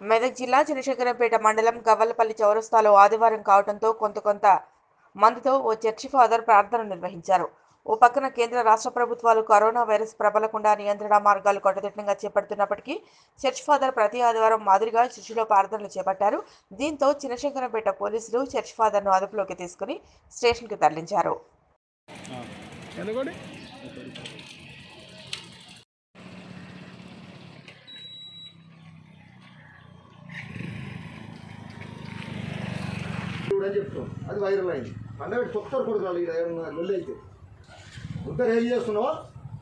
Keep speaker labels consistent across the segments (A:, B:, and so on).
A: మెదక్ జిల్లా చినశంకరంపేట మండలం గవ్వలపల్లి చౌరస్తాలో ఆదివారం కావడంతో కొంత కొంత మందితో ఓ చర్చి ఫాదర్ ప్రార్థన నిర్వహించారు ఓ పక్కన కేంద్ర రాష్ట్ర ప్రభుత్వాలు కరోనా వైరస్ ప్రబలకుండా నియంత్రణ మార్గాలు కట్టుదిట్టంగా చేపడుతున్నప్పటికీ చర్చ్ ఫాదర్ ప్రతి ఆదివారం మాదిరిగా చర్చిలో ప్రార్థనలు చేపట్టారు దీంతో చినశంకరంపేట పోలీసులు చర్చ్ ఫాదర్ను అదుపులోకి తీసుకుని స్టేషన్కి తరలించారు
B: ఎందుకోండి
C: చూడు అని చెప్తాం అది వైరల్ అయింది పండగ తొక్కరు కొడుకు ఇక్కడ ఏమన్నా లొల్లి అయితే ఉద్దరు ఏం చేస్తున్నావా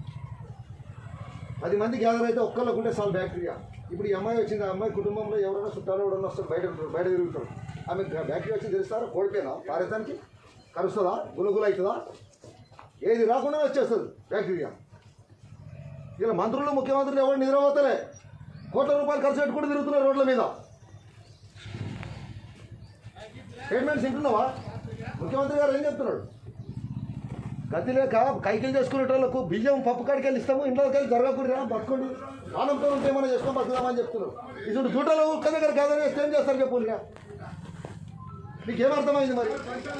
C: పది మంది గ్యాదర్ అయితే ఒక్కళ్ళకు ఉంటే చాలు బ్యాక్టీరియా ఇప్పుడు ఈ అమ్మాయి వచ్చింది ఆ అమ్మాయి కుటుంబంలో ఎవరైనా చుట్టాలు ఎవరైనా వస్తారు బయట ఉంటారు, బయట తిరుగుతారు ఆమె బ్యాక్టీరియా వచ్చి తెలుస్తారా కోడిపోయినా పారేతానికి కరుస్తుందా గులుగులు అవుతుందా ఏది రాకుండా వచ్చేస్తుంది బ్యాక్టీరియా ఇలా మంత్రులు ముఖ్యమంత్రులు ఎవరు నిద్రపోతలే కోట్ల రూపాయలు ఖర్చు పెట్టుకుంటూ తిరుగుతున్నారు రోడ్ల మీద స్టేట్మెంట్స్ వింటున్నావా ముఖ్యమంత్రి గారు ఏం చెప్తున్నాడు గతి లేక కైకిలు చేసుకునేటోళ్ళకు బియ్యం పప్పు కాడికి వెళ్ళి ఇస్తాము ఇంట్లోకి వెళ్ళి జరగకూడదు బతుకోండి ఆనందంతో ఉంటే ఏమైనా చేసుకొని బతుకుదామని చెప్తున్నారు ఇప్పుడు జూటలో ఒక్క దగ్గర గ్యాదర్ చేస్తే ఏం చేస్తారు చెప్పు ఇక మీకు ఏమర్థమైంది మరి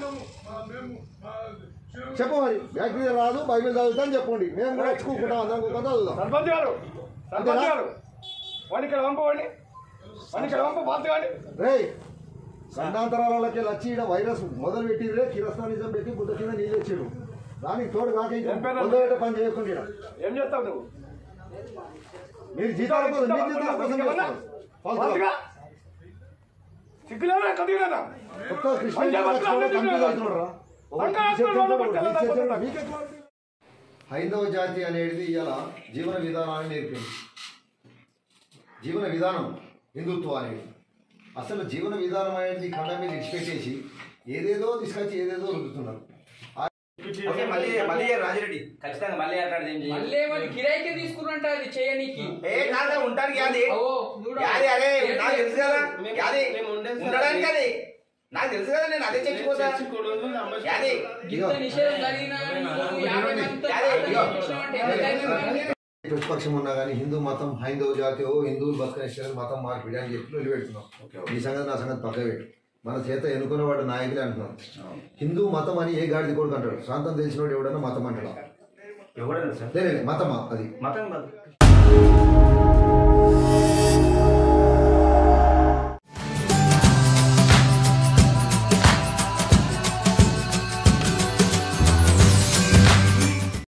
C: చెప్పు మరి బ్యాక్టీరియా రాదు బైబిల్ చదువుతాను చెప్పండి మేము కూడా వచ్చుకుంటాం అందరం కూడా చదువుదాం
B: సర్పంచ్ గారు సర్పంచ్ గారు వాడిని ఇక్కడ పంపండి వాడిని ఇక్కడ పంప బాధ కానీ
C: రే సండాంతరాలకి వచ్చి ఈడ వైరస్ మొదలు పెట్టిరే కిరస్థానిజం పెట్టి గుడ్డ కింద నీళ్ళు వచ్చాడు దానికి తోడు కాక ఇంకా
B: ఏం పేరు?
C: మొదలెట్ట పని చేయకుండా ఈడ.
B: ఏం చేస్తావు నువ్వు
C: మీరు జీతాల కోసం మీ జీతాల కోసం చేస్తున్నారు.
B: బాధగా? సిగ్గులేదా కదిలేదా
C: కొత్త కృష్ణ కన్ఫ్యూజ్ అవుతున్నారా? ఒకటి తీసేద్దాం, ఒకటి తీసేద్దాం. మీకెట్లా? హైందవ జాతి అనేది ఇలా జీవన విధానాన్ని నేర్పింది జీవన విధానం హిందుత్వం అనేది అసలు జీవన విధానం అనేది ఈ ఖండం మీద ఇచ్చిపెట్టేసి ఏదేదో తీసుకొచ్చి ఏదేదో రుద్దుతున్నారు
D: ఓకే మళ్ళీ మళ్ళీ రాజిరెడ్డి ఖచ్చితంగా మళ్ళీ అట్లాంటిది ఏం చేయాలి
E: మళ్ళీ మరి కిరాయికే తీసుకున్నట్ట అది చేయనీకి
D: ఏ కాదు ఉంటానికి యాది
E: ఓ, నువ్వు రా.
D: యాది అరే
E: ఏంటి?
D: నాకు తెలుసు కదా
E: మేము-
D: యాది
E: మేము ఉండేది సార్.
D: ఉండడానికి అది నాకు తెలుసు కదా నేను అదే చచ్చిపోతా యాది
E: ఇంత నిషేధం జరిగినా నువ్వు యాభై మందితో
D: యాది, ఇగో.
E: చేసినావంటే ఎంత ధైర్యం?
C: ప్రతిపక్షం ఉన్నా కానీ హిందూ మతం హైందవ జాతి ఓ హిందువులు బతకనేశ్వరం మతం మార్పిడి అని చెప్పి నిలబెడుతున్నాం ఈ సంగతి నా సంగతి పక్క పెట్టు మన చేత ఎన్నుకున్న వాడు నాయకులే అంటున్నాం హిందూ మతం అని ఏ గాడిది కొడుకు అంటాడు ప్రాంతం తెలిసినోడు ఎవడన్నా మతం అంటాడు
D: ఎవడన్నా సార్
C: లేలే మతమా అది
D: మతం కాదు